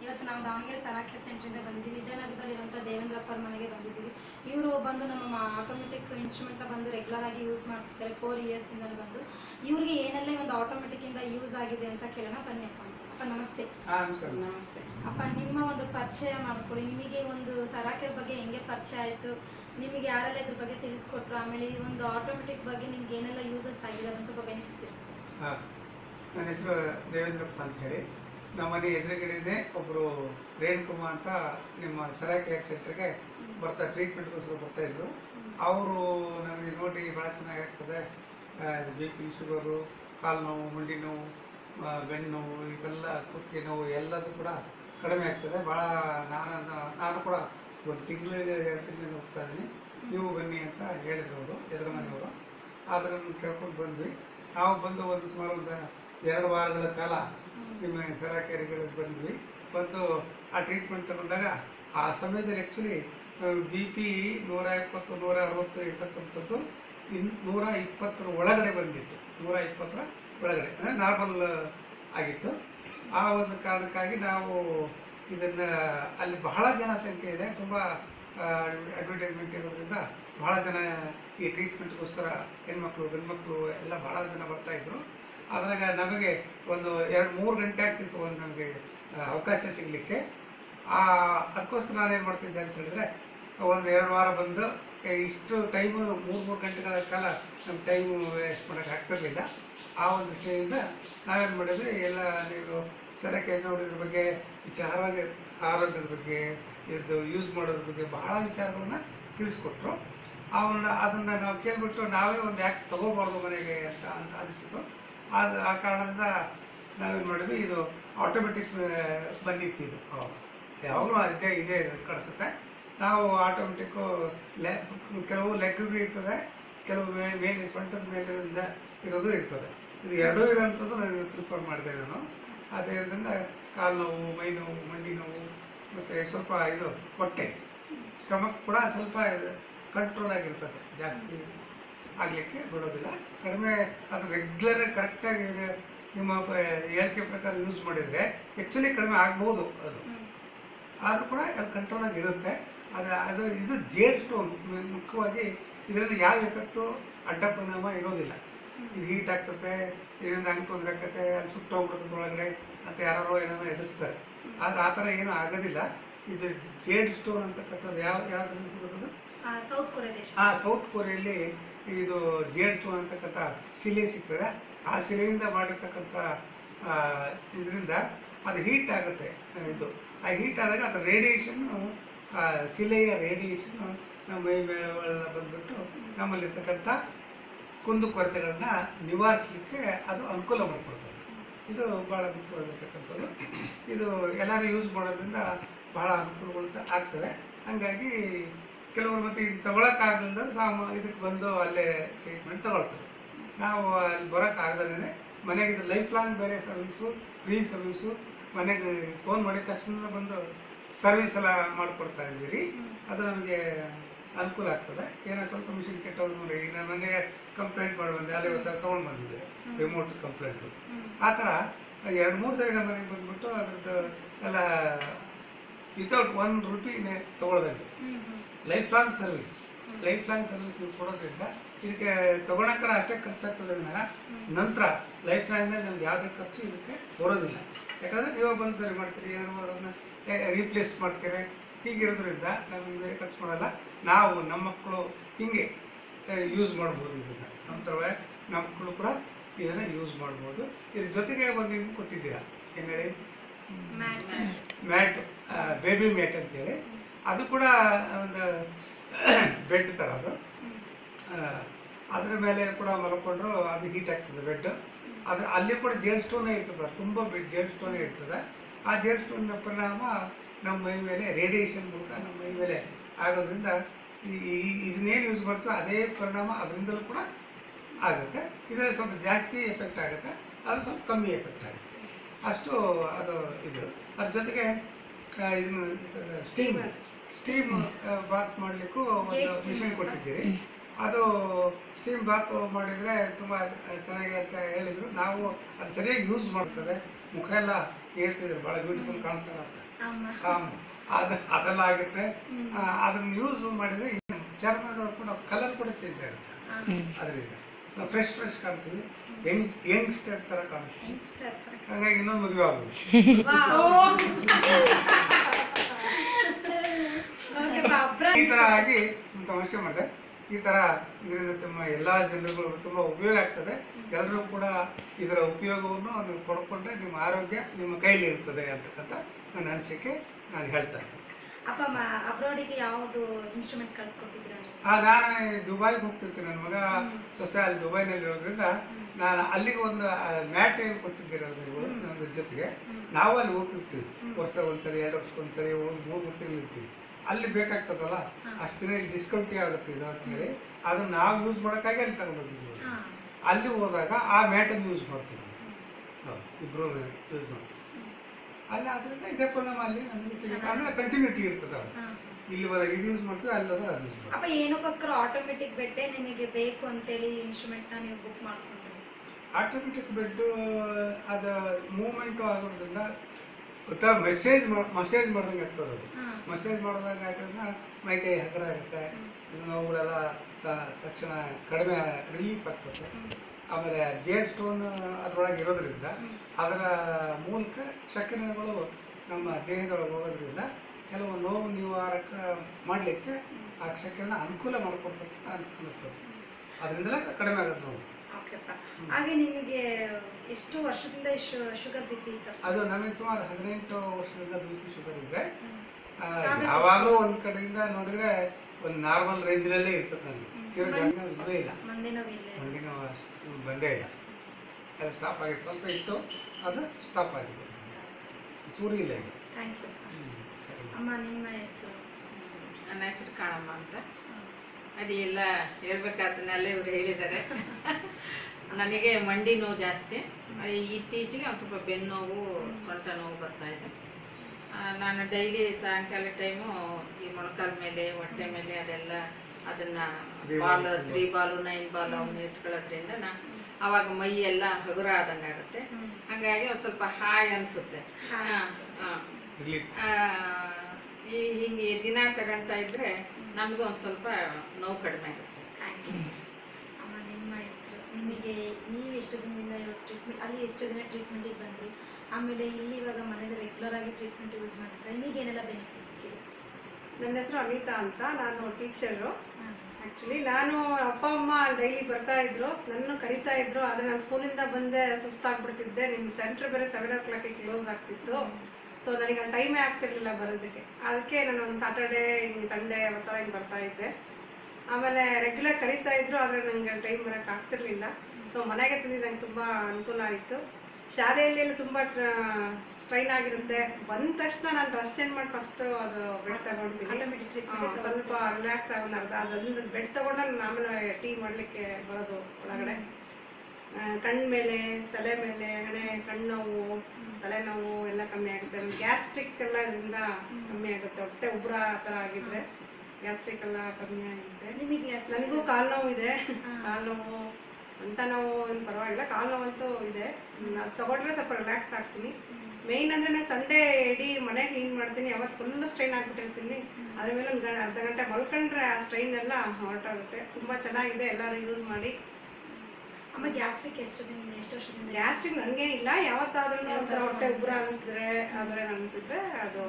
ಇವತ್ತು ನಾವು ದಾವಣಗೆರೆ ಸರಾಕೆ ಸೆಂಟ್ರಿಂದ ಬಂದಿದ್ದೀವಿ ವಿದ್ಯಾನಗರದಲ್ಲಿರುವಂಥ ದೇವೇಂದ್ರಪ್ಪರ ಮನೆಗೆ ಬಂದಿದ್ದೀವಿ ಇವರು ಬಂದು ನಮ್ಮ ಆಟೋಮೆಟಿಕ್ ಇನ್ಸ್ಟ್ರೂಮೆಂಟ್ನ ಬಂದು ರೆಗ್ಯುಲರ್ ಆಗಿ ಯೂಸ್ ಮಾಡ್ತಿದ್ದಾರೆ ಫೋರ್ ಇಯರ್ಸಿಂದ ಬಂದು ಇವ್ರಿಗೆ ಏನೆಲ್ಲ ಒಂದು ಆಟೋಮೆಟಿಕ್ಕಿಂದ ಯೂಸ್ ಆಗಿದೆ ಅಂತ ಕೇಳೋಣ ಬನ್ನಿ ಅಪ್ಪ ಅಪ್ಪ ನಮಸ್ತೆ ಹಾಂ ನಮಸ್ಕಾರ ನಮಸ್ತೆ ಅಪ್ಪ ನಿಮ್ಮ ಒಂದು ಪರಿಚಯ ಮಾಡ್ಕೊಳ್ಳಿ ನಿಮಗೆ ಒಂದು ಸರಾಕೆರ ಬಗ್ಗೆ ಹೆಂಗೆ ಪರಿಚಯ ಆಯಿತು ನಿಮಗೆ ಯಾರೆಲ್ಲ ಇದ್ರ ಬಗ್ಗೆ ತಿಳಿಸ್ಕೊಟ್ರು ಆಮೇಲೆ ಈ ಒಂದು ಆಟೋಮೆಟಿಕ್ ಬಗ್ಗೆ ನಿಮ್ಗೆ ಏನೆಲ್ಲ ಯೂಸಸ್ ಆಗಿದೆ ಅದನ್ನು ಸ್ವಲ್ಪ ಬೆನಿಫಿಟ್ ತಿಳಿಸ್ಕೊಡಿ ಹಾಂ ನನ್ನ ಹೆಸರು ದೇವೇಂದ್ರಪ್ಪ ಅಂತ ಹೇಳಿ ನಮ್ಮ ಮನೆ ಎದುರುಗಡೆನೇ ಒಬ್ಬರು ರೇಣುಕುಮ ಅಂತ ನಿಮ್ಮ ಸರಾ ಕೇರ್ ಸೆಂಟ್ರಿಗೆ ಬರ್ತಾ ಟ್ರೀಟ್ಮೆಂಟ್ಗೋಸ್ಕರ ಬರ್ತಾಯಿದ್ರು ಅವರು ನಮಗೆ ನೋಡಿ ಭಾಳ ಚೆನ್ನಾಗಾಗ್ತದೆ ಬಿ ಪಿ ಶುಗರು ಕಾಲು ನೋವು ಮಂಡಿ ನೋವು ಆ, ಬೆನ್ನು ನೋವು ಇದೆಲ್ಲ ಕುತ್ತಿಗೆ ನೋವು ಎಲ್ಲದೂ ಕೂಡ ಕಡಿಮೆ ಆಗ್ತದೆ ಭಾಳ ನಾನು ನಾನು ಕೂಡ ಒಂದು ತಿಂಗಳಿಗೆ ಎರಡು ತಿಂಗಳು ಹೋಗ್ತಾ ಇದ್ದೀನಿ ನೀವು ಬನ್ನಿ ಅಂತ ಹೇಳಿದ್ರು ಅವರು ಎದುರು ಮನೆಯವರು ಅದನ್ನು ಕೇಳ್ಕೊಂಡು ಬಂದ್ವಿ ನಾವು ಬಂದು ಒಂದು ಸುಮಾರು ಒಂದು ಎರಡು ವಾರಗಳ ಕಾಲ ನಿಮ್ಮ ಸರಾಕೆರೆಗಳಿಗೆ ಬಂದ್ವಿ ಬಂದು ಆ ಟ್ರೀಟ್ಮೆಂಟ್ ತಗೊಂಡಾಗ ಆ ಸಮಯದಲ್ಲಿ ಆ್ಯಕ್ಚುಲಿ ಬಿ ಪಿ ನೂರ ಇಪ್ಪತ್ತು ನೂರ ಅರವತ್ತು ಇರ್ತಕ್ಕಂಥದ್ದು ಇನ್ ನೂರ ಇಪ್ಪತ್ತರ ಒಳಗಡೆ ಬಂದಿತ್ತು ನೂರ ಇಪ್ಪತ್ತರ ಒಳಗಡೆ ಅಂದರೆ ನಾರ್ಮಲ್ ಆಗಿತ್ತು ಆ ಒಂದು ಕಾರಣಕ್ಕಾಗಿ ನಾವು ಇದನ್ನು ಅಲ್ಲಿ ಬಹಳ ಜನಸಂಖ್ಯೆ ಇದೆ ತುಂಬ ಅಡ್ವರ್ಟೈಸ್ಮೆಂಟ್ ಇರೋದ್ರಿಂದ ಬಹಳ ಜನ ಈ ಟ್ರೀಟ್ಮೆಂಟ್ಗೋಸ್ಕರ ಹೆಣ್ಮಕ್ಳು ಗಂಡ್ಮಕ್ಳು ಎಲ್ಲ ಬಹಳ ಜನ ಬರ್ತಾಯಿದ್ರು ಅದ್ರಾಗ ನಮಗೆ ಒಂದು ಎರಡು ಮೂರು ಗಂಟೆ ಆಗ್ತಿತ್ತು ಒಂದು ನಮಗೆ ಆ, ಅವಕಾಶ ಸಿಗಲಿಕ್ಕೆ ಆ ಅದಕ್ಕೋಸ್ಕರ ನಾನೇನು ಮಾಡ್ತಿದ್ದೆ ಅಂತ ಹೇಳಿದ್ರೆ ಒಂದು ಎರಡು ವಾರ ಬಂದು ಏ, ಇಷ್ಟು ಟೈಮು ಮೂರು ಮೂರು ಗಂಟೆಗಳ ಕಾಲ ನಮ್ಮ ಟೈಮು ವೇಸ್ಟ್ ಮಾಡೋಕ್ಕೆ ಆಗ್ತಿರ್ಲಿಲ್ಲ ಆ ಒಂದು ದೃಷ್ಟಿಯಿಂದ ನಾವೇನು ಮಾಡಿದ್ವಿ ಎಲ್ಲ ನೀವು ಸರಕ್ಕೆ ನೋಡಿದ್ರ ಬಗ್ಗೆ ವಿಚಾರವಾಗಿ ಆರೋಗ್ಯದ ಬಗ್ಗೆ ಇದು ಯೂಸ್ ಮಾಡೋದ್ರ ಬಗ್ಗೆ ಬಹಳ ವಿಚಾರಗಳನ್ನ ತಿಳಿಸ್ಕೊಟ್ರು ಅವನ್ನ ಅದನ್ನು ನಾವು ಕೇಳಿಬಿಟ್ಟು ನಾವೇ ಒಂದು ಯಾಕೆ ತಗೋಬಾರ್ದು ಮನೆಗೆ ಅಂತ ಅಂತ ಅನಿಸಿತು ಆದ ಆ ಕಾರಣದಿಂದ ನಾವೇನು ಮಾಡಿದ್ವಿ ಇದು ಆಟೋಮೆಟಿಕ್ ಬಂದಿತ್ತು ಇದು ಅವಾಗ. ಯಾವಾಗಲೂ ಇದೇ ಇದೇ ಕಾಣಿಸುತ್ತೆ ನಾವು ಆಟೋಮೆಟಿಕ್ಕು ಲೆ ಕೆಲವು ಲೆಗ್ಗಿಗೂ ಇರ್ತದೆ ಕೆಲವು ಮೇ ಮೇಲೆ ಸೊಂಟದ ಮೇಲಿಂದ ಇರೋದು ಇರ್ತದೆ ಇದು ಎರಡೂ ಇರೋಂಥದ್ದು ನಾನು ಪ್ರಿಫರ್ ಮಾಡಿದೆ ನಾನು ಅದರಿಂದ ಕಾಲು ನೋವು ಮೈ ನೋವು ಮಂಡಿ ನೋವು ಮತ್ತು ಸ್ವಲ್ಪ ಇದು ಹೊಟ್ಟೆ ಸ್ಟಮಕ್ ಕೂಡ ಸ್ವಲ್ಪ ಕಂಟ್ರೋಲ್ ಆಗಿರ್ತದೆ ಜಾಸ್ತಿ ಆಗಲಿಕ್ಕೆ ಬಿಡೋದಿಲ್ಲ ಕಡಿಮೆ ಅದು ರೆಗ್ಯುಲರ್ ಕರೆಕ್ಟಾಗಿ ನಿಮ್ಮ ಪ- ಹೇಳಿಕೆ ಪ್ರಕಾರ ಯೂಸ್ ಮಾಡಿದರೆ ಆ್ಯಕ್ಚುಲಿ ಕಡಿಮೆ ಆಗ್ಬೋದು ಅದು ಆದರೂ ಕೂಡ ಅದು ಕಂಟ್ರೋಲಾಗಿ ಇರುತ್ತೆ ಅದು ಅದು ಇದು ಜೇಡ್ ಸ್ಟೋನ್ ಮುಖ್ಯವಾಗಿ ಇದರಿಂದ ಯಾವ ಎಫೆಕ್ಟು ಅಡ್ಡ ಪರಿಣಾಮ ಇರೋದಿಲ್ಲ ಇದು ಹೀಟ್ ಆಗ್ತದೆ ಇದರಿಂದ ಹಂಗೆ ತೊಂದರೆ ಆಕತ್ತೆ ಅಲ್ಲಿ ಸುಟ್ಟೋಗ್ಬಿಡುತ್ತೆ ಒಳಗಡೆ ಅಂತ ಯಾರೋ ಏನೋ ಎದುರಿಸ್ತಾರೆ ಆದರೆ ಆ ಥರ ಏನೂ ಆಗೋದಿಲ್ಲ ಇದು ಜೇಡ್ ಸ್ಟೋನ್ ಅಂತಕ್ಕಂಥದ್ದು ಯಾವ ಯಾವ್ದ್ರಲ್ಲಿ ಸಿಗುತ್ತದೆ ಸೌತ್ ಕೊರಿಯಾ ದೇಶ ಆ ಸೌತ್ ಕೊರಿಯಲ್ಲಿ ಇದು ಜೇಡ್ ಸ್ಟೋನ್ ಅಂತಕ್ಕಂಥ ಶಿಲೆ ಸಿಗ್ತದೆ ಆ ಶಿಲೆಯಿಂದ ಮಾಡಿರ್ತಕ್ಕಂಥ ಇದರಿಂದ ಅದು ಹೀಟ್ ಆಗುತ್ತೆ ಆ, ಇದು ಆ ಹೀಟ್ ಆದಾಗ ಅದು ರೇಡಿಯೇಷನ್ನು ಶಿಲೆಯ ರೇಡಿಯೇಷನ್ನು ನಮ್ಮ ಮೈ ಮೇಲೆಲ್ಲ ಬಂದ್ಬಿಟ್ಟು ನಮ್ಮಲ್ಲಿರ್ತಕ್ಕಂಥ ಕುಂದು ಕೊರತೆಗಳನ್ನ ನಿವಾರಿಸಲಿಕ್ಕೆ ಅದು ಅನುಕೂಲ ಮಾಡಿಕೊಡ್ತದೆ ಇದು ಭಾಳ ಮುಖ್ಯವಾಗಿರ್ತಕ್ಕಂಥದ್ದು ಇದು ಎಲ್ಲರೂ ಯೂಸ್ ಮಾಡೋದ್ರಿಂದ ಬಹಳ ಅನುಕೂಲಗಳು ಆಗ್ತವೆ ಹಾಗಾಗಿ ಕೆಲವರು ಮತ್ತೆ ಇದು ತಗೊಳಕ್ಕಾಗಲ್ದ ಸಾಮ ಇದಕ್ಕೆ ಬಂದು ಅಲ್ಲೇ ಟ್ರೀಟ್ಮೆಂಟ್ ತಗೊಳ್ತಾರೆ ನಾವು ಅಲ್ಲಿ ಬರೋಕ್ಕಾಗದೇ ಮನೆಗೆ ಇದು ಲೈಫ್ ಲಾಂಗ್ ಬೇರೆ ಸರ್ವಿಸು ಫ್ರೀ ಸರ್ವಿಸು ಮನೆಗೆ ಫೋನ್ ಮಾಡಿದ ತಕ್ಷಣ ಬಂದು ಸರ್ವಿಸ್ ಎಲ್ಲ ಮಾಡಿಕೊಡ್ತಾ ಇದ್ದೀರಿ ಅದು ನಮಗೆ ಅನುಕೂಲ ಆಗ್ತದೆ ಏನೋ ಸ್ವಲ್ಪ ಮಿಷಿನ್ ಕೆಟ್ಟವ್ರು ನೋಡಿ ಈಗ ನಾನು ನನಗೆ ಕಂಪ್ಲೇಂಟ್ ಮಾಡಿ ಬಂದೆ ಅಲ್ಲಿ ಇವತ್ತು ತೊಗೊಂಡು ಬಂದಿದ್ದೆ ರಿಮೋಟ್ ಕಂಪ್ಲೇಂಟು ಆ ಥರ ಎರಡು ಮೂರು ಸರಿ ನಮ್ಮ ಮನೆಗೆ ಬಂದ್ಬಿಟ್ಟು ಅದ್ರದ್ದು ಎಲ್ಲ ವಿತೌಟ್ ಒನ್ ರುಪಿನೇ ತೊಗೊಳ್ದಂಗೆ life long service life long service ನೀವು ಕೊಡೋದ್ರಿಂದ ಇದಕ್ಕೆ ತೊಗೊಳಕ್ಕಾರ ಅಷ್ಟೇ ಖರ್ಚಾಗ್ತದೆ ವಿನಃ ನಂತರ ಲೈಫ್ ಲಾಂಗ್ನಲ್ಲಿ ನಮ್ಗೆ ಯಾವುದೇ ಖರ್ಚು ಇದಕ್ಕೆ ಬರೋದಿಲ್ಲ ಯಾಕಂದರೆ ನೀವೇ ಬಂದು ಸರಿ ಮಾಡ್ತೀರಿ ಏನಾದ್ರು ಅದನ್ನು ರೀಪ್ಲೇಸ್ ಮಾಡ್ತೀರಿ ಹೀಗಿರೋದ್ರಿಂದ ನಮಗೆ ಬೇರೆ ಖರ್ಚು ಮಾಡಲ್ಲ ನಾವು ನಮ್ಮ ಮಕ್ಕಳು ಹಿಂಗೆ ಯೂಸ್ ಮಾಡ್ಬೋದು ಇದನ್ನು ನಮ್ಮ ಥರ ನಮ್ಮ ಮಕ್ಕಳು ಕೂಡ ಇದನ್ನು ಯೂಸ್ ಮಾಡ್ಬೋದು ಇದ್ರ ಜೊತೆಗೆ ಒಂದು ಇದು ಕೊಟ್ಟಿದ್ದೀರಾ ಏನು ಹೇಳಿ ಮ್ಯಾಟ್ ಬೇಬಿ ಮ್ಯಾಟ್ ಅಂತೇಳಿ ಅದು ಕೂಡ ಒಂದು ಬೆಡ್ ಥರ ಅದು ಆ, ಅದ್ರ ಮೇಲೆ ಕೂಡ ಮಲ್ಕೊಂಡ್ರು ಅದು ಹೀಟ್ ಆಗ್ತದೆ ಬೆಡ್ ಅದು ಅಲ್ಲಿ ಕೂಡ ಜೇಲ್ ಸ್ಟೋನೇ ಇರ್ತದೆ ತುಂಬ ಬೆಡ್ ಜೇಲ್ ಸ್ಟೋನೇ ಇರ್ತದೆ ಆ ಜೇಲ್ ಸ್ಟೋನ್ನ ಪರಿಣಾಮ ನಮ್ಮ ಮೈ ಮೇಲೆ ರೇಡಿಯೇಷನ್ ಮೂಲಕ ನಮ್ಮ ಮೈ ಮೇಲೆ ಆಗೋದ್ರಿಂದ ಈ ಈ- ಇದನ್ನೇನು ಯೂಸ್ ಮಾಡ್ತೀವೋ ಅದೇ ಪರಿಣಾಮ ಅದರಿಂದಲೂ ಕೂಡ ಆಗುತ್ತೆ ಇದರಲ್ಲಿ ಸ್ವಲ್ಪ ಜಾಸ್ತಿ ಎಫೆಕ್ಟ್ ಆಗುತ್ತೆ ಅದು ಸ್ವಲ್ಪ ಕಮ್ಮಿ ಎಫೆಕ್ಟ್ ಆಗುತ್ತೆ ಅಷ್ಟು ಅದು ಇದು ಅದ್ರ ಜೊತೆಗೆ ಆ, ಇದನ್ನು ಸ್ಟೀಮ್ ಸ್ಟೀಮ್ ಬಾತ್ ಮಾಡಲಿಕ್ಕೂ ಒಂದು ಮಿಷನ್ ಕೊಟ್ಟಿದ್ದೀರಿ ಅದು ಸ್ಟೀಮ್ ಬಾತ್ ಮಾಡಿದರೆ ತುಂಬ ಚೆನ್ನಾಗಿ ಅಂತ ಹೇಳಿದರು ನಾವು ಅದು ಸರಿಯಾಗಿ ಯೂಸ್ ಮಾಡ್ತದೆ ಮುಖ ಎಲ್ಲ ಹೇಳ್ತಿದ್ರು ಭಾಳ ಬ್ಯೂಟಿಫುಲ್ ಕಾಣ್ತಾರ ಅಂತ ಅಮ್ಮ ಆಮ್, ಅದು ಅದೆಲ್ಲ ಆಗುತ್ತೆ ಆ, ಅದನ್ನ ಯೂಸ್ ಮಾಡಿದ್ರೆ ಇನ್ನು ಚರ್ಮದ ಕೂಡ ಕಲರ್ ಕೂಡ ಚೇಂಜ್ ಆಗುತ್ತೆ ಅದರಿಂದ ನಾವು ಫ್ರೆಶ್ ಫ್ರೆಶ್ ಕಾಣ್ತೀವಿ ಯಂಗ್ ಯಂಗ್ಸ್ಟರ್ ಥರ ಕಾಣಿಸ್ತೀವಿ ಯಂಗ್ಸ್ಟರ್ ತರ ಹಾಗಾಗಿ ಇನ್ನೊಂದು ಮದುವೆ ಆಗ್ಬೋದು ಓಕೆ ಬಾಬ್ರಾ ಈ ಥರ ಆಗಿ ತಮಾಷೆ ಮಾಡಿದೆ ಈ ಥರ ಇದರಿಂದ ತುಂಬ ಎಲ್ಲ ಜನರುಗಳು ತುಂಬ ಉಪಯೋಗ ಆಗ್ತದೆ ಎಲ್ಲರೂ ಕೂಡ ಇದರ ಉಪಯೋಗವನ್ನು ನೀವು ಪಡ್ಕೊಂಡ್ರೆ ನಿಮ್ಮ ಆರೋಗ್ಯ ನಿಮ್ಮ ಕೈಲಿ ಇರ್ತದೆ ಅಂತಕ್ಕಂಥ ನನ್ನ ಅನಿಸಿಕೆ ನಾನು ಹೇಳ್ತಾ ಇದ್ದೀನಿ ಅಪ್ಪ ಅಮ್ಮ ಅಬ್ರಾಡಿಗೆ ಯಾವುದು ಇನ್ಸ್ಟ್ರೂಮೆಂಟ್ ಕಳ್ಸಿಕೊಟ್ಟಿದ್ದೀರಾ ನೀವು ಆ, ನಾನು ದುಬೈಗೆ ಹೋಗ್ತಿರ್ತೀನಿ ನನ್ನ ಮಗ ಸೊಸೆ ಅಲ್ಲಿ ದುಬೈನಲ್ಲಿ ಇರೋದ್ರಿಂದ ನಾನು ಅಲ್ಲಿಗೆ ಒಂದು ಮ್ಯಾಟ್ ಏನು ಕೊಟ್ಟಿದ್ದೀರಲ್ಲ ನೀವು ನಮ್ದ್ರ ಜೊತೆಗೆ ನಾವು ಅಲ್ಲಿ ಹೋಗ್ತಿರ್ತೀವಿ ವರ್ಷ ಒಂದ್ಸರಿ ಎರಡು ವರ್ಷಕ್ಕೊಂದ್ಸರಿ ಹೋಗಿ ಮೂರು ಮೂರು ತಿಂಗಳು ಇರ್ತೀವಿ ಅಲ್ಲಿ ಬೇಕಾಗ್ತದಲ್ಲ ಅಷ್ಟು ದಿನ ಇಲ್ಲಿ ಡಿಸ್ಕೌಂಟೇ ಆಗುತ್ತೆ ಇದು ಅಂತೇಳಿ ಅದನ್ನ ನಾವು ಯೂಸ್ ಮಾಡೋಕ್ಕಾಗಿ ಅಲ್ಲಿ ತಗೊಂಡೋಗಿದ್ದೀವಿ ಹಾ ಅಲ್ಲಿ ಹೋದಾಗ ಆ ಮ್ಯಾಟನ್ನು ಯೂಸ್ ಮಾಡ್ತೀವಿ ಹೌದು, ಇಬ್ರು ಯೂಸ್ ಮಾಡ್ತೀವಿ ಅಲ್ಲಿ ಅದರಿಂದ ಇದೇ ಪರಿಣಾಮ ಅಲ್ಲಿ ನಮಗೆ ಸಿಗುತ್ತೆ ಅಂದರೆ ಕಂಟಿನ್ಯೂಟಿ ಇರ್ತದೆ ಅದು. ಹಾ ಇಲ್ಲಿ ಬರ- ಇದು ಯೂಸ್ ಮಾಡ್ತೀವಿ ಅಲ್ಲಿ ಹೋದ್ರೆ ಅದು ಯೂಸ್ ಮಾಡ್ತೀವಿ ಅಪ್ಪ ಏನಕ್ಕೋಸ್ಕರ ಆಟೋಮೆಟಿಕ್ ಬೆಡ್ಡೆ ನಿಮಗೆ ಬೇಕು ಅಂತೇಳಿ ಇನ್ಸ್ಟ್ರೂಮೆಂಟ್ನ ನೀವು ಬುಕ್ ಮಾಡ್ಕೊಂಡ್ರಿ ಆಟೋಮೆಟಿಕ್ ಬೆಡ್ ಅದು ಮೂಮೆಂಟು ಆಗೋದ್ರಿಂದ ಒಂಥರ ಮೆಸೇಜ್ ಮಸೇಜ್ ಮಾಡ್ದಂಗೆ ಆಗ್ತದೆ ಅದು ಹಾ. ಮಸೇಜ್ ಮಾಡಿದಾಗ ಆಗೋದ್ರಿಂದ ಮೈಕೈ ಹಗರ ಆಗುತ್ತೆ ನೋವುಗಳೆಲ್ಲ ತ- ತಕ್ಷಣ ಕಡಿಮೆ ರಿಲೀಫ್ ಆಗ್ತದೆ ಆಮೇಲೆ ಜೇಡ್ ಸ್ಟೋನ್ ಅದರೊಳಗೆ ಇರೋದ್ರಿಂದ ಅದರ ಮೂಲಕ ಸಕ್ಕರೆಗಳು ನಮ್ಮ ದೇಹದೊಳಗೆ ಹೋಗೋದ್ರಿಂದ ಕೆಲವು ನೋವು ನಿವಾರಕ ಮಾಡಲಿಕ್ಕೆ ಆ ಸಕ್ಕರೆನ ಅನುಕೂಲ ಮಾಡಿಕೊಡ್ತದೆ ಅಂತ ಅನಿಸ್ತದೆ ಅದರಿಂದಲೇ ಕಡಿಮೆ ಆಗೋದು ನೋವು ಓಕೆಪ್ಪ ಹಾಗೆ ನಿಮಗೆ ಎಷ್ಟು ವರ್ಷದಿಂದ ಎಷ್ಟು ಶುಗರ್ ಬಿ ಪಿ ಇತ್ತು ಅದು ನಮಗೆ ಸುಮಾರು ಹದಿನೆಂಟು ವರ್ಷದಿಂದ ಬಿ ಪಿ ಶುಗರ್ ಇದೆ ಆ, Tablet ಯಾವಾಗಲೂ ಒಂದು ಕಡೆಯಿಂದ ನೋಡಿದ್ರೆ ಒಂದು ನಾರ್ಮಲ್ ರೇಂಜ್ನಲ್ಲೇ ಇರ್ತದೆ ನನಗೆ ತೀರಾ ಜಾಸ್ತಿ ಇಲ್ಲವೇ ಇಲ್ಲ ಮಂಡಿ ನೋವಿಲ್ಲ ಮಂಡಿನ ಅಷ್ಟು ಬಂದೇ ಇಲ್ಲ ಎಲ್ಲ ಸ್ಟಾಪ್ ಆಗಿದೆ ಸ್ವಲ್ಪ ಇತ್ತು ಅದು ಸ್ಟಾಪ್ ಆಗಿದೆ ಚೂರಿ ಇಲ್ಲ ಈಗ ಥ್ಯಾಂಕ್ ಯು ಹ್ಮ್, ಸರಿ ಅಮ್ಮ ನಿಮ್ಮ ಹೆಸರು ನನ್ನ ಹೆಸರು ಕಾಣಮ್ಮ ಅಂತ ಅದು ಎಲ್ಲ ಹೇಳ್ಬೇಕಾದನ್ನೆಲ್ಲ ಇವ್ರು ಹೇಳಿದ್ದಾರೆ ನನಗೆ ಮಂಡಿ ನೋವು ಜಾಸ್ತಿ ಅದು ಇತ್ತೀಚೆಗೆ ಒಂದು ಸ್ವಲ್ಪ ಬೆನ್ನು ನೋವು ಸೊಂಟ ನೋವು ಬರ್ತಾ ಇದೆ ಆ, ನಾನು ಡೈಲಿ ಸಾಯಂಕಾಲ ಟೈಮು ಈ ಮೊಣಕಾಲ ಮೇಲೆ ಹೊಟ್ಟೆ ಮೇಲೆ ಅದೆಲ್ಲ ಅದನ್ನ Three ball ball, three ball nine ball ಅವನ್ನ ಇಟ್ಕೊಳ್ಳೋದ್ರಿಂದ ನಾ ಅವಾಗ ಮೈ ಎಲ್ಲ ಹಗುರ ಆದಂಗೆ ಆಗುತ್ತೆ ಹಂಗಾಗಿ ಒಂದು ಸ್ವಲ್ಪ ಹಾಯ್ ಅನಿಸುತ್ತೆ ಹಾಯ್ ಹಾಂ ಹಾಂ ರಿಲೀಫ್ ಆ, ಈ ಹಿಂಗೆ ದಿನ ತಗೊಳ್ತಾ ಇದ್ರೆ ನಮಗೂ ಒಂದು ಸ್ವಲ್ಪ ನೋವು ಕಡಿಮೆ ಆಗುತ್ತೆ ಥ್ಯಾಂಕ್ ಯು ಅಮ್ಮ ನಿಮ್ಮ ಹೆಸರು ನಿಮಗೆ ನೀವು ಎಷ್ಟು ದಿನದಿಂದ ಟ್ರೀಟ್ಮೆಂಟ್ ಅಲ್ಲಿ ಎಷ್ಟು ದಿನ ಟ್ರೀಟ್ಮೆಂಟಿಗೆ ಬಂದ್ರಿ ಆಮೇಲೆ ಇಲ್ಲಿ ಇವಾಗ ಮನೇಲಿ ರೆಗ್ಯುಲರ್ ಆಗಿ ಟ್ರೀಟ್ಮೆಂಟ್ ಯೂಸ್ ಮಾಡ್ತಾರೆ ನಿಮಗೆ ಏನೆಲ್ಲ ಬೆನಿಫಿಟ್ ಸಿಕ್ಕಿದೆ ನನ್ನ ಹೆಸರು ಅನಿತಾ ಅಂತ ನಾನು ಟೀಚರು ಹಾಂ ಆ್ಯಕ್ಚುಲಿ ನಾನು ಅಪ್ಪ ಅಮ್ಮ ಡೈಲಿ ಬರ್ತಾ ಇದ್ರು ನನ್ನ ಕರಿತಾ ಇದ್ರು ಆದರೆ ನಾನು ಸ್ಕೂಲಿಂದ ಬಂದೆ ಸುಸ್ತಾಗ್ಬಿಡ್ತಿದ್ದೆ ನಿಮ್ಮ ಸೆಂಟ್ರ್ ಬೇರೆ ಸೆವೆನ್ ಓ ಕ್ಲಾಕಿಗೆ ಕ್ಲೋಸ್ ಆಗ್ತಿತ್ತು ಸೊ ನನಗೆ ಆ ಟೈಮೇ ಆಗ್ತಿರ್ಲಿಲ್ಲ ಬರೋದಕ್ಕೆ ಅದಕ್ಕೆ ನಾನು ಒಂದು ಸಾಟರ್ಡೇ ಹಿಂಗೆ ಸಂಡೇ ಆ ಥರ ಹಿಂಗೆ ಬರ್ತಾ ಇದ್ದೆ ಆಮೇಲೆ ರೆಗ್ಯುಲರ್ ಕರಿತಾ ಇದ್ರು ಆದರೆ ನನಗೆ ಟೈಮ್ ಬರೋಕ್ಕೆ ಆಗ್ತಿರ್ಲಿಲ್ಲ ಸೊ ಮನೆಗೆ ತಂದಿದ್ದು ನಂಗೆ ತುಂಬ ಅನುಕೂಲ ಆಯಿತು ಶಾಲೆಯಲ್ಲಿ ಎಲ್ಲ ತುಂಬ ಸ್ಟ್ರೈನ್ ಆಗಿರುತ್ತೆ ಬಂದ ತಕ್ಷಣ ನಾನು ಡ್ರೆಸ್ ಚೇಂಜ್ ಮಾಡಿ ಫಸ್ಟ್ ಅದು ಬೆಡ್ ತಗೊಳ್ತೀನಿ Automatic treatment ಹಾ, ಸ್ವಲ್ಪ ರಿಲ್ಯಾಕ್ಸ್ ಆಗೋಣ ಅರ್ಧ ಅದರಿಂದ ಬೆಡ್ ತಗೊಂಡು ನಾನು ಆಮೇಲೆ ಟೀ ಮಾಡಲಿಕ್ಕೆ ಬರೋದು ಒಳಗಡೆ ಕಣ್ಣು ಮೇಲೆ ತಲೆ ಮೇಲೆ ಹಣೆ ಕಣ್ಣು ನೋವು ತಲೆನೋವು ಎಲ್ಲ ಕಮ್ಮಿ ಆಗುತ್ತೆ ಗ್ಯಾಸ್ಟ್ರಿಕ್ ಎಲ್ಲ ಇದರಿಂದ ಕಮ್ಮಿ ಆಗುತ್ತೆ ಹೊಟ್ಟೆ ಉಬ್ರ ಆ ಥರ ಆಗಿದ್ರೆ ಗ್ಯಾಸ್ಟ್ರಿಕ್ ಎಲ್ಲ ಕಮ್ಮಿ ಆಗುತ್ತೆ ನಿಮಗೆ ಎಷ್ಟು ನನಗೂ ಕಾಲು ನೋವು ಇದೆ ಕಾಲು ನೋವು ಸೊಂಟ ನೋವು ಏನು ಪರವಾಗಿಲ್ಲ ಕಾಲು ನೋವಂತೂ ಇದೆ ಅದು ತಗೊಂಡ್ರೆ ಸ್ವಲ್ಪ ರಿಲ್ಯಾಕ್ಸ್ ಆಗ್ತೀನಿ ಮೇಯ್ನ್ ಅಂದರೆ ನಾನು ಸಂಡೇ ಇಡೀ ಮನೆ ಕ್ಲೀನ್ ಮಾಡ್ತೀನಿ ಅವತ್ತು ಫುಲ್ ಸ್ಟ್ರೈನ್ ಆಗಿಬಿಟ್ಟಿರ್ತೀನಿ ಅದ್ರ ಮೇಲೆ ಒಂದು ಅರ್ಧ ಗಂಟೆ ಮಲ್ಕೊಂಡ್ರೆ ಆ ಸ್ಟ್ರೈನ್ ಎಲ್ಲ ಹೊರಟಾಗುತ್ತೆ ತುಂಬ ಚೆನ್ನಾಗಿದೆ ಎಲ್ಲರೂ ಯೂಸ್ ಮಾಡಿ ಅಮ್ಮ ಗ್ಯಾಸ್ಟ್ರಿಕ್ ಎಷ್ಟು ದಿನ ಎಷ್ಟು ವರ್ಷದಿಂದ ಗ್ಯಾಸ್ಟ್ರಿಕ್ ನನಗೇನಿಲ್ಲ ಯಾವತ್ತಾದ್ರೂ ಒಂಥರ ಹೊಟ್ಟೆ ಉಬ್ಬರ ಅನಿಸಿದ್ರೆ ಆದರೆ ಅನಿಸಿದ್ರೆ ಅದು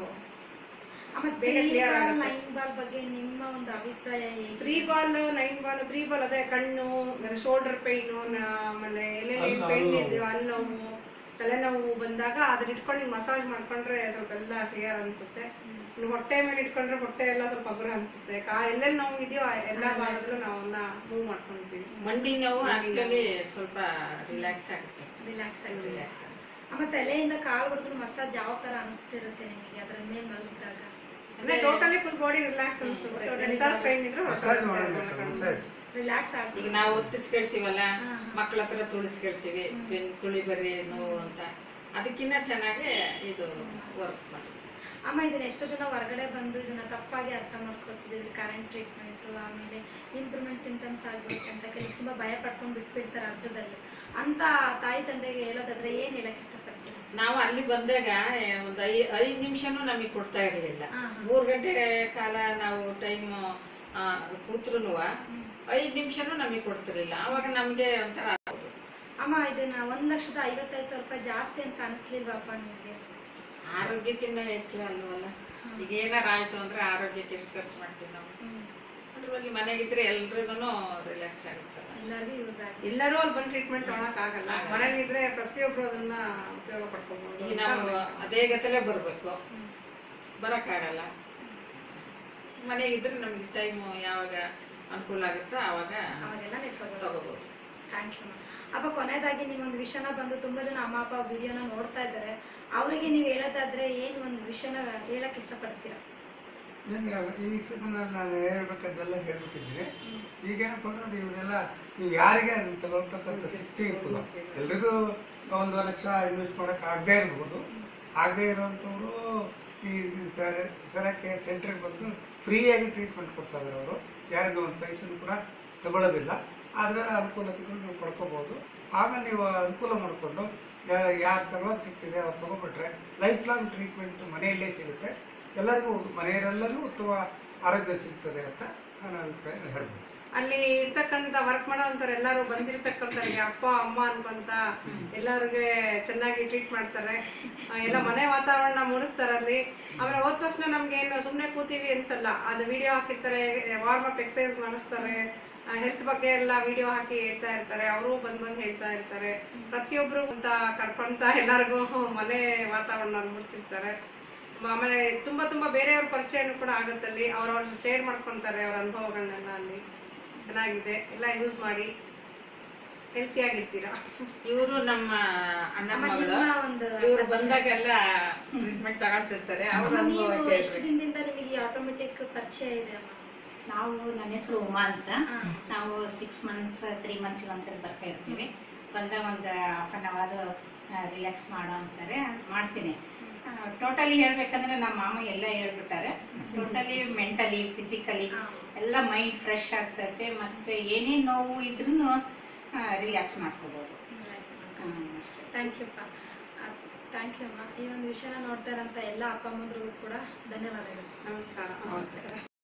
ಅಮ್ಮ ಬೇಗ clear ಆಗುತ್ತೆ. ಲೈನ್ ಬಾಲ್ ಬಗ್ಗೆ ನಿಮ್ಮ ಒಂದು ಅಭಿಪ್ರಾಯ ಹೇಗೆ three ball nine ball three ball ಅದೇ ಕಣ್ಣು ಶೋಲ್ಡರ್ ಪೈನು ಆಮೇಲೆ ಎಲ್ಲೆಲ್ಲಿ ಅಲ್ಲು- ಪೈನ್ ಅಲ್ಲು ಇದೆಯೋ ಅಲ್ಲಿ ನೋವು ತಲೆನೋವು ಬಂದಾಗ ಅದನ್ನ ಇಟ್ಕೊಂಡು ಮಸಾಜ್ ಮಾಡ್ಕೊಂಡ್ರೆ ಸ್ವಲ್ಪ ಎಲ್ಲ ಕ್ಲಿಯರ್ ಅನ್ಸುತ್ತೆ ಇನ್ನು ಹೊಟ್ಟೆ ಮೇಲೆ ಇಟ್ಕೊಂಡ್ರೆ ಹೊಟ್ಟೆ ಎಲ್ಲ ಸ್ವಲ್ಪ ಹಗುರ ಅನ್ಸುತ್ತೆ ಕಾ ಎಲ್ಲೆಲ್ಲಿ ನೋವು ಇದೆಯೋ ಆ ಎಲ್ಲ ಭಾಗದಲ್ಲೂ ನಾವು ಅವನ್ನ ಮೂವ್ ಮಾಡ್ಕೊಂತೀವಿ ಮಂಡಿ ನೋವು ಆಕ್ಚುಲಿ ಸ್ವಲ್ಪ ರಿಲ್ಯಾಕ್ಸ್ ಆಗುತ್ತೆ ರಿಲ್ಯಾಕ್ಸ್ ಆಗಿದೆ ರಿಲ್ಯಾಕ್ಸ್ ಆಗುತ್ತೆ ಅಮ್ಮ ತಲೆಯಿಂದ ಕಾಲ್ವರೆಗೂ ಮಸಾಜ್ ಯಾವ ತರ ಅನಿಸ್ತಿರುತ್ತೆ ನಿಮಗೆ ಅದ್ರ ಮೇಲೆ ಮಲಗಿದಾಗ ಅಂದ್ರೆ ಟೋಟಲಿ ಫುಲ್ ಬಾಡಿ ರಿಲ್ಯಾಕ್ಸ್ ಅನ್ಸುತ್ತೆ ಎಂತ ಸ್ಟ್ರೈನ್ ಇದ್ರೂ ಮಸಾಜ್ ಮಾಡೋದು ಮಸಾಜ್ ರಿಲ್ಯಾಕ್ಸ್ ಆಗಿ ಈಗ ನಾವು ಒತ್ತಿಸ್ಕೊಳ್ತೀವಲ್ಲ ಮಕ್ಳ ಹತ್ರ ತುಳಿಸ್ಕೊಳ್ತೀವಿ ಬೆನ್ ತುಳಿ ಬರ್ರಿ ನೋವು ಅಂತ ಅದಕ್ಕಿಂತ ಚೆನ್ನಾಗಿ ಇದು ವರ್ಕ್ ಮಾಡುತ್ತೆ ಅಮ್ಮ ಇದನ್ನ ಎಷ್ಟೋ ಜನ ಹೊರಗಡೆ ಬಂದು ಇದನ್ನ ತಪ್ಪಾಗಿ ಅರ್ಥ ಮಾಡ್ಕೊಳ್ತಿದ್ರು ಕರೆಂಟ್ ಟ್ರೀಟ್ಮೆಂಟು ಆಮೇಲೆ ಇಂಪ್ರೂವ್ಮೆಂಟ್ ಸಿಂಟಮ್ಸ್ ಆಗ್ಬಿಡುತ್ತೆ ಅಂತ ಕೆಲವು ತುಂಬ ಭಯ ಪಡ್ಕೊಂಡು ಬಿಟ್ಬಿಡ್ತಾರೆ ಅರ್ಧದಲ್ಲಿ ಅಂತ ತಾಯಿ ತಂದೆಗೆ ಹೇಳೋದಾದ್ರೆ ಏನು ಹೇಳಕ್ ಇಷ್ಟಪಡ್ತೀರಿ ನಾವು ಅಲ್ಲಿ ಬಂದಾಗ ಒಂದು ಐ ಐದು ನಿಮಿಷನೂ ನಮಗೆ ಕೊಡ್ತಾ ಇರಲಿಲ್ಲ ಹಾ, ಹಾ. ಮೂರು ಗಂಟೆ ಕಾಲ ನಾವು ಟೈಮ್ ಕೂತ್ರು ಐದು ನಿಮಿಷನೂ ನಮಗೆ ಕೊಡ್ತಿರ್ಲಿಲ್ಲ ಆವಾಗ ನಮಗೆ ಒಂಥರ ಆಗೋದು. ಅಮ್ಮ ಇದನ್ನ ಒಂದ್ ಲಕ್ಷದ ಐವತ್ತೈದು ಸಾವಿರ ರೂಪಾಯಿ ಜಾಸ್ತಿ ಅಂತ ಅನಿಸ್ಲಿಲ್ವಪ್ಪ ನಿಮಗೆ ಆರೋಗ್ಯಕ್ಕಿಂತ ಹೆಚ್ಚು ಅಲ್ವಲ್ಲ ಈಗ ಏನಾರ ಆಯ್ತು ಅಂದ್ರೆ ಆರೋಗ್ಯಕ್ಕೆ ಎಷ್ಟು ಖರ್ಚು ಮಾಡ್ತೀವಿ ನಾವು ಅದ್ರ ಬಗ್ಗೆ ಮನೆಗಿದ್ರೆ ಎಲ್ರಿಗೂ ರಿಲ್ಯಾಕ್ಸ್ ಆಗುತ್ತಲ್ಲ ಎಲ್ಲರಿಗೂ ಯೂಸ್ ಆಗಿದೆ ಎಲ್ಲರೂ ಅಲ್ಲಿ ಬಂದು ಟ್ರೀಟ್ಮೆಂಟ್ ತಗೊಳಕ್ ಆಗಲ್ಲ ಮನೇಲಿದ್ರೆ ಪ್ರತಿಯೊಬ್ರು ಅದನ್ನ ಉಪಯೋಗ ಪಡ್ಕೊಬಹುದು ಈಗ ನಾವು ಅದೇ ಗತಲೇ ಬರಬೇಕು ಬರೋಕ್ಕಾಗಲ್ಲ ಮನೆಗಿದ್ರೆ ನಮಗೆ ಟೈಮು ಯಾವಾಗ ಅನುಕೂಲ ಆಗುತ್ತೋ ಆವಾಗ ಅವಾಗೆಲ್ಲ ನೀವು ತಗೊಳ್ಬೋದು ತಗೋಬೋದು ಥ್ಯಾಂಕ್ ಯು ಅಪ್ಪ ಕೊನೆಯದಾಗಿ ನೀವೊಂದು ವಿಷಯನ ಬಂದು ತುಂಬ ಜನ ಅಮ್ಮ ಅಪ್ಪ ವಿಡಿಯೋನ ನೋಡ್ತಾ ಇದ್ದಾರೆ ಅವರಿಗೆ ನೀವು ಹೇಳೋದಾದ್ರೆ ಏನು ಒಂದು ವಿಷಯನ ಹೇಳಕ್ ಇಷ್ಟಪಡ್ತೀರಾ ಈಗ ಈ ಸದನಲ್ಲಿ ನಾನು ಹೇಳ್ಬೇಕಾದ್ದೆಲ್ಲ ಹೇಳ್ಬಿಟ್ಟಿದ್ದೀನಿ ಈಗೇನಪ್ಪ ಅಂದ್ರೆ ಇವರೆಲ್ಲ ನೀವು ಯಾರಿಗೆ ಅದನ್ನ ತಗೊಳ್ತಕ್ಕಂಥ ಶಿಸ್ತಿ ಇರ್ತದ ಎಲ್ರಿಗೂ ಒಂದು ಲಕ್ಷ ಇನ್ವೆಸ್ಟ್ ಮಾಡೋಕೆ ಆಗದೇ ಇರ್ಬೋದು ಆಗದೇ ಇರೋವಂಥವ್ರು ಈ ಸರ ಸರ ಕೇರ್ ಸೆಂಟ್ರಿಗೆ ಬಂದು ಫ್ರೀಯಾಗಿ ಟ್ರೀಟ್ಮೆಂಟ್ ಕೊಡ್ತಾ ಇದ್ದಾರೆ ಅವರು ಯಾರಿಗೂ ಒಂದು ಪೈಸೆನೂ ಕೂಡ ತಗೊಳ್ಳೋದಿಲ್ಲ ಆದರೆ ಅನುಕೂಲತೆಗಳು ನೀವು ಪಡ್ಕೋಬೋದು ಆಮೇಲೆ ನೀವು ಅನುಕೂಲ ಮಾಡಿಕೊಂಡು ಯಾರು ತಗೊಳಕ್ಕೆ ಸಿಗ್ತಿದೆ ಅವ್ರು ತಗೊಬಿಟ್ರೆ ಲೈಫ್ ಲಾಂಗ್ ಟ್ರೀಟ್ಮೆಂಟ್ ಮನೆಯಲ್ಲೇ ಸಿಗುತ್ತೆ ಎಲ್ಲರಿಗೂ ಮನೆಯವರೆಲ್ಲರಿಗೂ ಉತ್ತಮ ಆರೋಗ್ಯ ಸಿಗ್ತದೆ ಅಂತ ನನ್ನ ಅಭಿಪ್ರಾಯ ಹೇಳ್ಬೋದು ಅಲ್ಲಿ ಇರ್ತಕ್ಕಂಥ ವರ್ಕ್ ಮಾಡೋಂಥವ್ರು ಎಲ್ಲರೂ ಬಂದಿರ್ತಕ್ಕಂಥವ್ರಿಗೆ ಅಪ್ಪ ಅಮ್ಮ ಅನ್ಕೊಂತ ಎಲ್ಲರಿಗೆ ಚೆನ್ನಾಗಿ ಟ್ರೀಟ್ ಮಾಡ್ತಾರೆ ಆ, ಎಲ್ಲ ಮನೆ ವಾತಾವರಣ ಮೂಡಿಸ್ತಾರೆ ಅಲ್ಲಿ ಆಮೇಲೆ ಹೋದ ತಕ್ಷಣ ನಮ್ಗೆ ಏನು ಸುಮ್ಮನೆ ಕೂತೀವಿ ಅನ್ಸಲ್ಲ ಅದು ವಿಡಿಯೋ ಹಾಕಿರ್ತಾರೆ ವಾರ್ಮ್ ಅಪ್ ಎಕ್ಸಸೈಸ್ ಮಾಡಿಸ್ತಾರೆ ಹೆಲ್ತ್ ಬಗ್ಗೆ ಎಲ್ಲ ವಿಡಿಯೋ ಹಾಕಿ ಹೇಳ್ತಾ ಇರ್ತಾರೆ ಅವರು ಬಂದ್ ಬಂದು ಹೇಳ್ತಾ ಇರ್ತಾರೆ ಪ್ರತಿಯೊಬ್ರು ಅಂತ ಕರ್ಕೊಂತ ಎಲ್ಲರಿಗೂ ಮನೆ ವಾತಾವರಣ ಮೂಡಿಸಿರ್ತಾರೆ ಆಮೇಲೆ ತುಂಬಾ ತುಂಬಾ ಬೇರೆಯವ್ರ ಪರಿಚಯನೂ ಕೂಡ ಆಗುತ್ತಲ್ಲಿ ಅವ್ರವ್ರು ಶೇರ್ ಮಾಡ್ಕೊಂತಾರೆ ಅವ್ರ ಅನುಭವಗಳನ್ನೆಲ್ಲ ಅಲ್ಲಿ ಚೆನ್ನಾಗಿದೆ ಎಲ್ಲ ಯೂಸ್ ಮಾಡಿ ಹೆಲ್ತಿಯಾಗಿರ್ತೀರಾ ಇವರು ನಮ್ಮ ಅಣ್ಣ ಅಮ್ಮ, ಮಗಳು ನಿಮ್ಮ ಒಂದು ಇವ್ರು ಬಂದಾಗೆಲ್ಲ ಟ್ರೀಟ್ಮೆಂಟ್ ತಗೊಳ್ತಿರ್ತಾರೆ ಅವ್ರ ಅಮ್ಮ, ನೀವು ಅನುಭವ ಎಷ್ಟು ಕೇಳ್ಬೇಕು ದಿನದಿಂದ ನಿಮಗೆ ಈ ಆಟೋಮೆಟಿಕ್ ಪರಿಚಯ ಇದೆ ಅಮ್ಮ ನಾವು ನನ್ನ ಹೆಸರು ಉಮಾ ಅಂತ ಹಾ. ನಾವು ಸಿಕ್ಸ್ ಮಂತ್ಸ್ ತ್ರೀ ಮಂತ್ಸಿಗೆ ಒಂದ್ಸರಿ ಬರ್ತಾ ಇರ್ತೀವಿ ಬಂದಾಗ ಒಂದು ಹಾಫ್ ಆನ್ ಅವರ್ ರಿಲ್ಯಾಕ್ಸ್ ಮಾಡೋ ಅಂತಾರೆ ಮಾಡ್ತೀನಿ ಟೋಟಲಿ ಹೇಳ್ಬೇಕಂದ್ರೆ ನಮ್ಮ ಮಾಮ ಎಲ್ಲ ಹೇಳ್ಬಿಟ್ಟಾರೆ ಟೋಟಲಿ ಮೆಂಟಲಿ ಫಿಸಿಕಲಿ ಹಾ. ಎಲ್ಲ ಮೈಂಡ್ ಫ್ರೆಶ್ ಆಗ್ತೈತೆ ಮತ್ತು ಏನೇ ನೋವು ಇದ್ರೂ ರಿಲ್ಯಾಕ್ಸ್ ಮಾಡ್ಕೋಬೋದು ಹ್ಮ್, ಅಷ್ಟೇ ಥ್ಯಾಂಕ್ ಯು ಅಪ್ಪ ಥ್ಯಾಂಕ್ ಯು ಅಮ್ಮ ಈ ಒಂದು ವಿಷಯನ ನೋಡ್ತಾ ಇರೋಂಥ ಎಲ್ಲ ಅಪ್ಪ ಅಮ್ಮಂದ್ರಿಗೂ ಕೂಡ ಧನ್ಯವಾದಗಳು ನಮಸ್ಕಾರ ನಮಸ್ತೆ